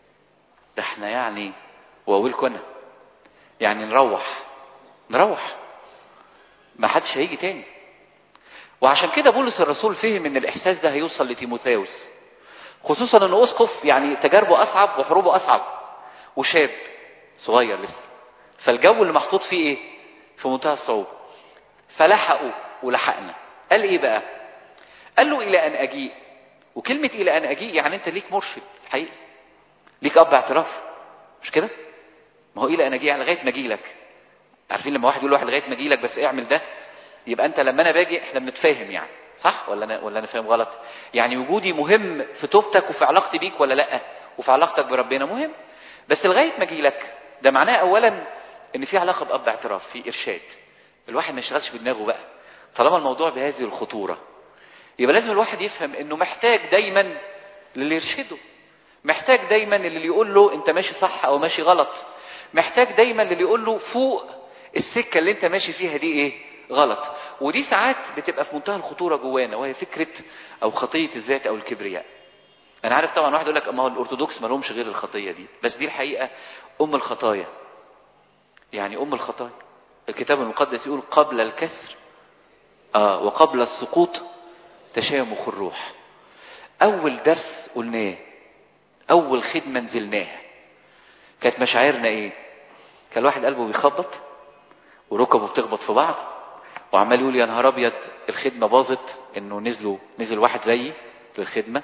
ده احنا يعني واقول انا يعني نروح نروح ما حدش هيجي تاني وعشان كده بولس الرسول فهم ان الاحساس ده هيوصل لتيموثاوس خصوصا انه اسقف يعني تجاربه اصعب وحروبه اصعب وشاب صغير لسه فالجو اللي محطوط فيه ايه في منتهى الصعوبه فلحقوا ولحقنا قال ايه بقى قال له الى ان اجيء وكلمه الى ان اجيء يعني انت ليك مرشد حقيقي ليك اب اعتراف مش كده ما هو الى ان اجي لغايه ما اجي لك عارفين لما واحد يقول لواحد لغايه ما اجي لك بس اعمل ده يبقى انت لما انا باجي احنا بنتفاهم يعني صح ولا انا ولا انا فاهم غلط يعني وجودي مهم في توبتك وفي علاقتي بيك ولا لا وفي علاقتك بربنا مهم بس لغايه ما اجي لك ده معناه اولا ان في علاقه باب اعتراف في ارشاد الواحد ما يشتغلش بدماغه بقى طالما الموضوع بهذه الخطوره يبقى لازم الواحد يفهم انه محتاج دايما للي يرشده محتاج دايما اللي يقول له انت ماشي صح او ماشي غلط محتاج دايما اللي يقول له فوق السكة اللي انت ماشي فيها دي ايه غلط ودي ساعات بتبقى في منتهى الخطورة جوانا وهي فكرة او خطية الذات او الكبرياء انا عارف طبعا واحد يقول لك ما هو الارثوذكس ما لهمش غير الخطية دي بس دي الحقيقة ام الخطايا يعني ام الخطايا الكتاب المقدس يقول قبل الكسر اه وقبل السقوط تشامخ الروح اول درس قلناه اول خدمة نزلناها كانت مشاعرنا ايه كان الواحد قلبه بيخبط وركبه بتخبط في بعض وعمال يقول يا نهار ابيض الخدمه باظت انه نزلوا نزل واحد زيي للخدمه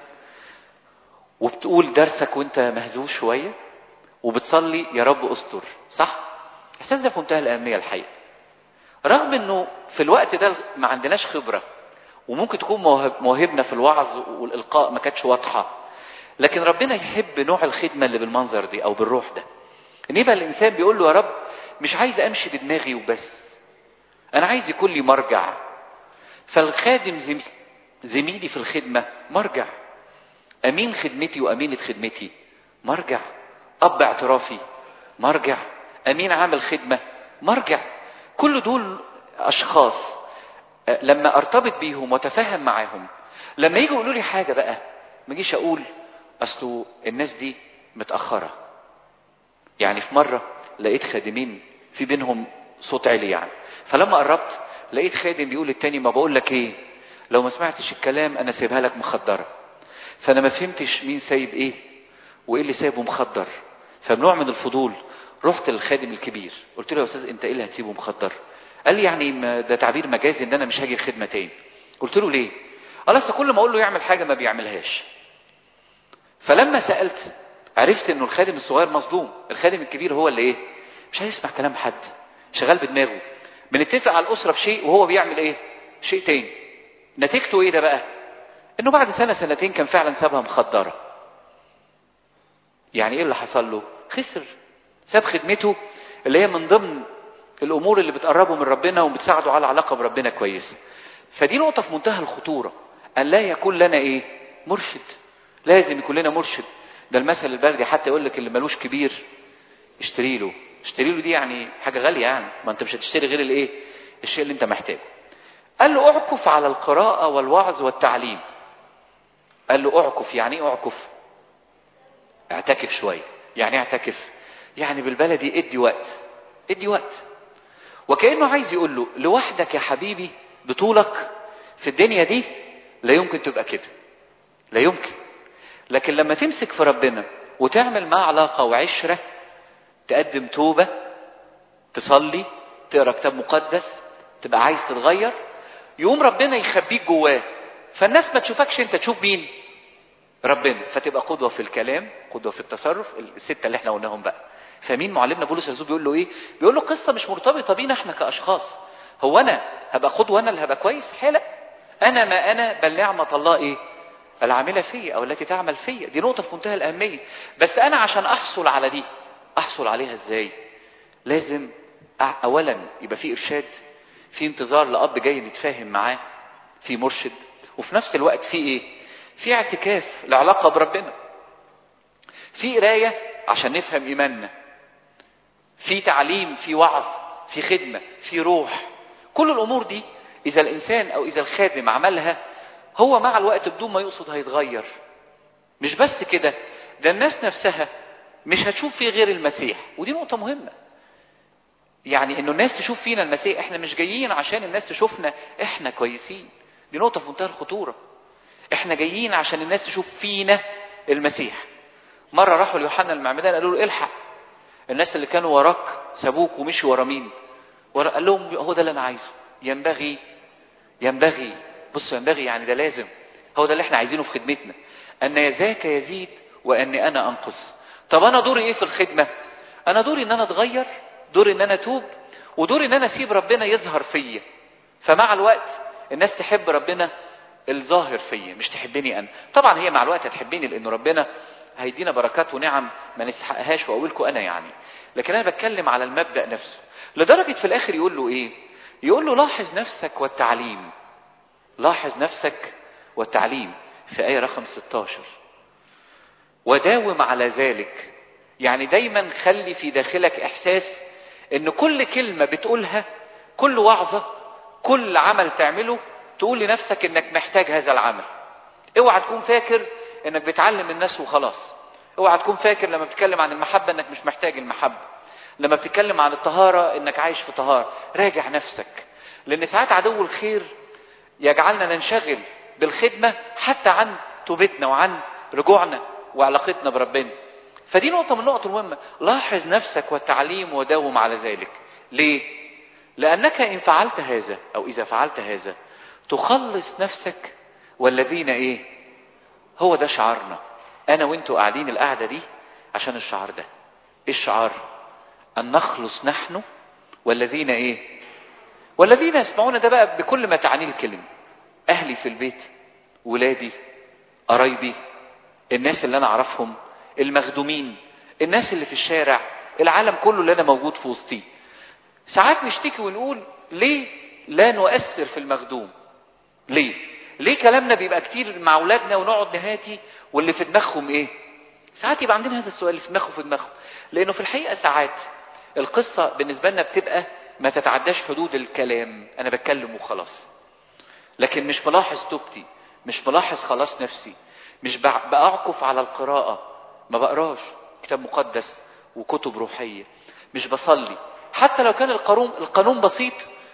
وبتقول درسك وانت مهزوز شويه وبتصلي يا رب استر صح احساس ده في منتهى الاهميه الحقيقه رغم انه في الوقت ده ما عندناش خبره وممكن تكون موهب مواهبنا في الوعظ والالقاء ما كانتش واضحه لكن ربنا يحب نوع الخدمه اللي بالمنظر دي او بالروح ده ان يبقى الانسان بيقول له يا رب مش عايز امشي بدماغي وبس انا عايز يكون لي مرجع فالخادم زميلي, زميلي في الخدمه مرجع امين خدمتي وامينه خدمتي مرجع اب اعترافي مرجع امين عامل خدمه مرجع كل دول اشخاص لما ارتبط بيهم واتفاهم معاهم لما يجوا يقولوا لي حاجه بقى ما اجيش اقول اصله الناس دي متاخره يعني في مره لقيت خادمين في بينهم صوت عالي يعني فلما قربت لقيت خادم بيقول للتاني ما بقول لك ايه لو ما سمعتش الكلام انا سايبها لك مخدره فانا ما فهمتش مين سايب ايه وايه اللي سايبه مخدر فبنوع من الفضول رحت للخادم الكبير قلت له يا استاذ انت ايه اللي هتسيبه مخدر قال لي يعني ده تعبير مجازي ان انا مش هاجي الخدمه تاني قلت له ليه قال اصل كل ما اقول له يعمل حاجه ما بيعملهاش فلما سالت عرفت انه الخادم الصغير مظلوم الخادم الكبير هو اللي ايه مش هيسمع كلام حد شغال بدماغه بنتفق على الاسره بشيء وهو بيعمل ايه شيء تاني نتيجته ايه ده بقى انه بعد سنه سنتين كان فعلا سابها مخدره يعني ايه اللي حصل له خسر ساب خدمته اللي هي من ضمن الامور اللي بتقربه من ربنا وبتساعده على علاقه بربنا كويسه فدي نقطه في منتهى الخطوره ان لا يكون لنا ايه مرشد لازم يكون لنا مرشد ده المثل البلدي حتى يقول لك اللي ملوش كبير اشتري له اشتري له دي يعني حاجه غاليه يعني ما انت مش هتشتري غير الايه الشيء اللي انت محتاجه قال له اعكف على القراءه والوعظ والتعليم قال له اعكف يعني ايه اعكف اعتكف شويه يعني ايه اعتكف يعني بالبلدي ادي وقت ادي وقت وكانه عايز يقول له لوحدك يا حبيبي بطولك في الدنيا دي لا يمكن تبقى كده لا يمكن لكن لما تمسك في ربنا وتعمل معاه علاقه وعشره تقدم توبه تصلي تقرا كتاب مقدس تبقى عايز تتغير يقوم ربنا يخبيك جواه فالناس ما تشوفكش انت تشوف مين ربنا فتبقى قدوه في الكلام قدوه في التصرف السته اللي احنا قلناهم بقى فمين معلمنا بولس الرسول بيقول له ايه بيقول له قصه مش مرتبطه بينا احنا كاشخاص هو انا هبقى قدوه انا اللي هبقى كويس حلق انا ما انا بل نعمه الله ايه العامله فيا او التي تعمل فيا دي نقطه في منتهى الاهميه بس انا عشان احصل على دي احصل عليها ازاي لازم اولا يبقى في ارشاد في انتظار لاب جاي نتفاهم معاه في مرشد وفي نفس الوقت في ايه في اعتكاف لعلاقه بربنا في قرايه عشان نفهم ايماننا في تعليم في وعظ في خدمه في روح كل الامور دي اذا الانسان او اذا الخادم عملها هو مع الوقت بدون ما يقصد هيتغير مش بس كده ده الناس نفسها مش هتشوف فيه غير المسيح ودي نقطة مهمة يعني انه الناس تشوف فينا المسيح احنا مش جايين عشان الناس تشوفنا احنا كويسين دي نقطة في منتهى الخطورة احنا جايين عشان الناس تشوف فينا المسيح مرة راحوا ليوحنا المعمدان قالوا له الحق الناس اللي كانوا وراك سابوك ومشوا ورا مين ورا قال لهم هو ده اللي انا عايزه ينبغي ينبغي بص ينبغي يعني ده لازم هو ده اللي احنا عايزينه في خدمتنا ان يزاك يزيد واني انا انقص طب انا دوري ايه في الخدمه انا دوري ان انا اتغير دوري ان انا اتوب ودوري ان انا اسيب ربنا يظهر فيا فمع الوقت الناس تحب ربنا الظاهر فيا مش تحبني انا طبعا هي مع الوقت هتحبني لانه ربنا هيدينا بركات ونعم ما نستحقهاش واقول لكم انا يعني لكن انا بتكلم على المبدا نفسه لدرجه في الاخر يقول له ايه يقول له لاحظ نفسك والتعليم لاحظ نفسك والتعليم في آية رقم 16 وداوم على ذلك يعني دايما خلي في داخلك إحساس ان كل كلمة بتقولها كل وعظة كل عمل تعمله تقول لنفسك انك محتاج هذا العمل اوعى تكون فاكر انك بتعلم الناس وخلاص اوعى تكون فاكر لما بتتكلم عن المحبة انك مش محتاج المحبة لما بتتكلم عن الطهارة انك عايش في طهارة راجع نفسك لان ساعات عدو الخير يجعلنا ننشغل بالخدمة حتى عن توبتنا وعن رجوعنا وعلاقتنا بربنا فدي نقطة من النقط المهمة لاحظ نفسك والتعليم وداوم على ذلك ليه؟ لأنك إن فعلت هذا أو إذا فعلت هذا تخلص نفسك والذين إيه؟ هو ده شعارنا أنا وأنتوا قاعدين القعدة دي عشان الشعار ده إيه الشعار؟ أن نخلص نحن والذين إيه؟ والذين يسمعون ده بقى بكل ما تعنيه الكلمة أهلي في البيت ولادي قرايبي الناس اللي أنا أعرفهم المخدومين الناس اللي في الشارع العالم كله اللي أنا موجود في وسطيه ساعات نشتكي ونقول ليه لا نؤثر في المخدوم ليه ليه كلامنا بيبقى كتير مع اولادنا ونقعد نهاتي واللي في دماغهم ايه ساعات يبقى عندنا هذا السؤال اللي في دماغه في دماغهم لانه في الحقيقه ساعات القصه بالنسبه لنا بتبقى ما تتعداش حدود الكلام انا بتكلم وخلاص لكن مش ملاحظ توبتي مش ملاحظ خلاص نفسي مش بعكف على القراءه ما بقراش كتاب مقدس وكتب روحيه مش بصلي حتى لو كان القانون القانون بسيط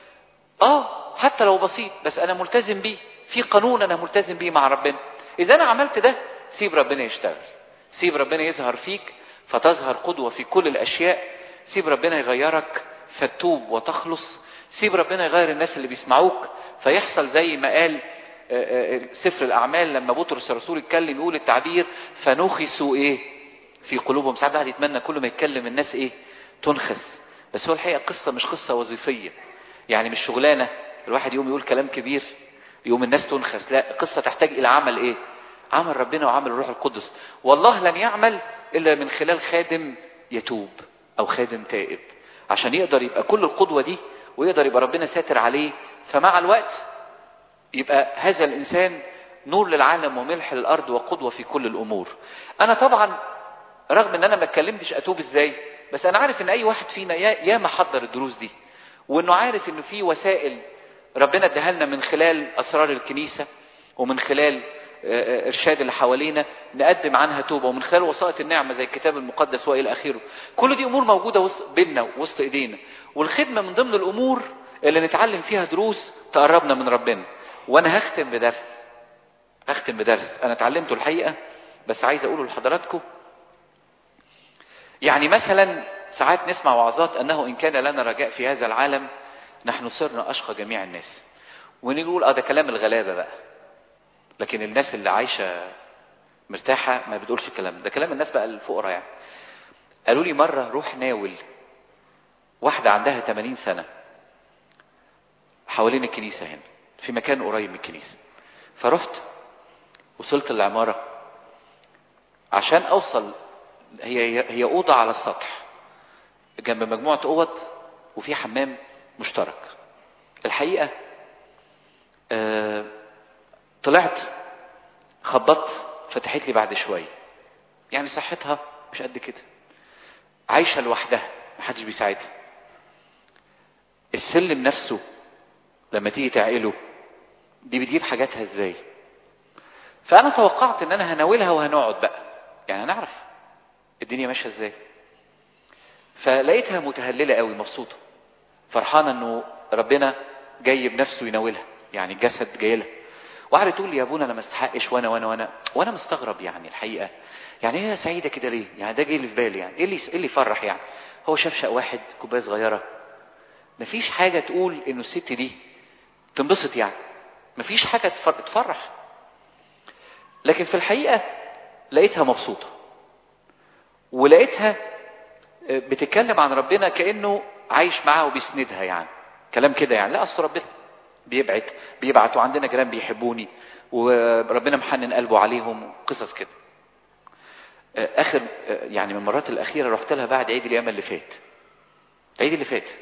اه حتى لو بسيط بس انا ملتزم بيه في قانون انا ملتزم بيه مع ربنا اذا انا عملت ده سيب ربنا يشتغل سيب ربنا يظهر فيك فتظهر قدوه في كل الاشياء سيب ربنا يغيرك فتوب وتخلص سيب ربنا يغير الناس اللي بيسمعوك فيحصل زي ما قال سفر الاعمال لما بطرس الرسول يتكلم يقول التعبير فنخسوا ايه في قلوبهم ساعات واحد يتمنى كل ما يتكلم الناس ايه تنخس بس هو الحقيقه قصه مش قصه وظيفيه يعني مش شغلانه الواحد يوم يقول كلام كبير يوم الناس تنخس لا قصه تحتاج الى عمل ايه عمل ربنا وعمل الروح القدس والله لن يعمل الا من خلال خادم يتوب او خادم تائب عشان يقدر يبقى كل القدوه دي ويقدر يبقى ربنا ساتر عليه فمع الوقت يبقى هذا الانسان نور للعالم وملح للارض وقدوه في كل الامور انا طبعا رغم ان انا ما اتكلمتش اتوب ازاي بس انا عارف ان اي واحد فينا يا يا ما حضر الدروس دي وانه عارف انه في وسائل ربنا اداها لنا من خلال اسرار الكنيسه ومن خلال ارشاد اللي حوالينا نقدم عنها توبه ومن خلال وسائط النعمه زي الكتاب المقدس والى اخره كل دي امور موجوده وسط بيننا وسط ايدينا والخدمه من ضمن الامور اللي نتعلم فيها دروس تقربنا من ربنا وانا هختم بدرس هختم بدرس انا اتعلمته الحقيقه بس عايز اقوله لحضراتكم يعني مثلا ساعات نسمع وعظات انه ان كان لنا رجاء في هذا العالم نحن صرنا اشقى جميع الناس ونقول اه ده كلام الغلابه بقى لكن الناس اللي عايشه مرتاحه ما بتقولش الكلام ده كلام الناس بقى الفقراء يعني قالوا لي مره روح ناول واحده عندها 80 سنه حوالين الكنيسه هنا في مكان قريب من الكنيسه فرحت وصلت العماره عشان اوصل هي هي اوضه على السطح جنب مجموعه اوض وفي حمام مشترك الحقيقه آه طلعت خبطت فتحت لي بعد شويه يعني صحتها مش قد كده عايشه لوحدها محدش بيساعدها السلم نفسه لما تيجي تعقله دي بتجيب حاجاتها ازاي فانا توقعت ان انا هناولها وهنقعد بقى يعني هنعرف الدنيا ماشيه ازاي فلقيتها متهلله قوي مبسوطه فرحانه انه ربنا جاي بنفسه يناولها يعني الجسد جاي لها وقعدت تقول لي يا ابونا انا ما استحقش وانا وانا وانا وانا مستغرب يعني الحقيقه يعني هي سعيده كده ليه؟ يعني ده جه اللي في بالي يعني ايه اللي ايه اللي يفرح يعني؟ هو شاف شق واحد كوبايه صغيره مفيش حاجه تقول انه الست دي تنبسط يعني مفيش حاجه تفرح لكن في الحقيقه لقيتها مبسوطه ولقيتها بتتكلم عن ربنا كانه عايش معاها وبيسندها يعني كلام كده يعني لا اصل ربنا بيبعت بيبعت وعندنا كلام بيحبوني وربنا محنن قلبه عليهم قصص كده اخر يعني من المرات الاخيره رحت لها بعد عيد القيامه اللي فات العيد اللي فات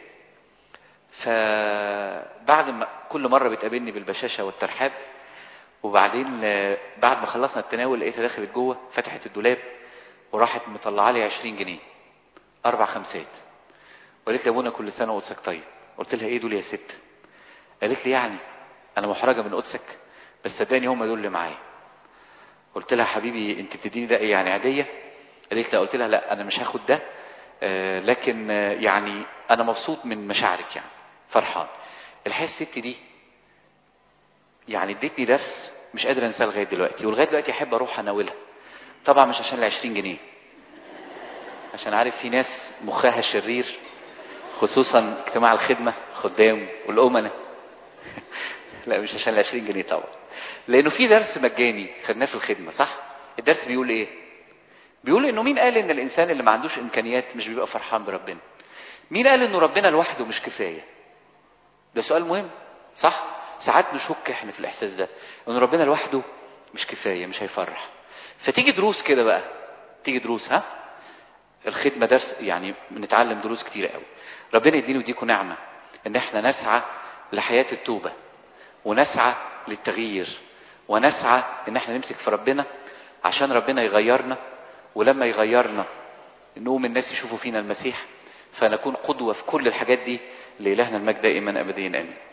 فبعد ما كل مره بتقابلني بالبشاشه والترحاب وبعدين بعد ما خلصنا التناول لقيتها دخلت جوه فتحت الدولاب وراحت مطلعه لي 20 جنيه اربع خمسات وقالت لي يا ابونا كل سنه وقدسك طيب قلت لها ايه دول يا ست قالت لي يعني انا محرجه من قدسك بس صدقني هم دول اللي معايا قلت لها حبيبي انت بتديني ده ايه يعني عاديه قالت لي قلت لها لا انا مش هاخد ده آه لكن آه يعني انا مبسوط من مشاعرك يعني فرحان الحقيقه الست دي يعني ادتني درس مش قادر انساه لغايه دلوقتي ولغايه دلوقتي احب اروح اناولها طبعا مش عشان ال 20 جنيه عشان عارف في ناس مخها شرير خصوصا اجتماع الخدمه خدام والامنه لا مش عشان ال 20 جنيه طبعا لانه في درس مجاني خدناه في الخدمه صح الدرس بيقول ايه بيقول انه مين قال ان الانسان اللي ما عندوش امكانيات مش بيبقى فرحان بربنا مين قال انه ربنا لوحده مش كفايه ده سؤال مهم صح ساعات نشك احنا في الاحساس ده ان ربنا لوحده مش كفايه مش هيفرح فتيجي دروس كده بقى تيجي دروس ها الخدمه درس يعني بنتعلم دروس كتير قوي ربنا يديني ويديكم نعمه ان احنا نسعى لحياه التوبه ونسعى للتغيير ونسعى ان احنا نمسك في ربنا عشان ربنا يغيرنا ولما يغيرنا نقوم الناس يشوفوا فينا المسيح فنكون قدوه في كل الحاجات دي لالهنا المجد دائما ابديا امين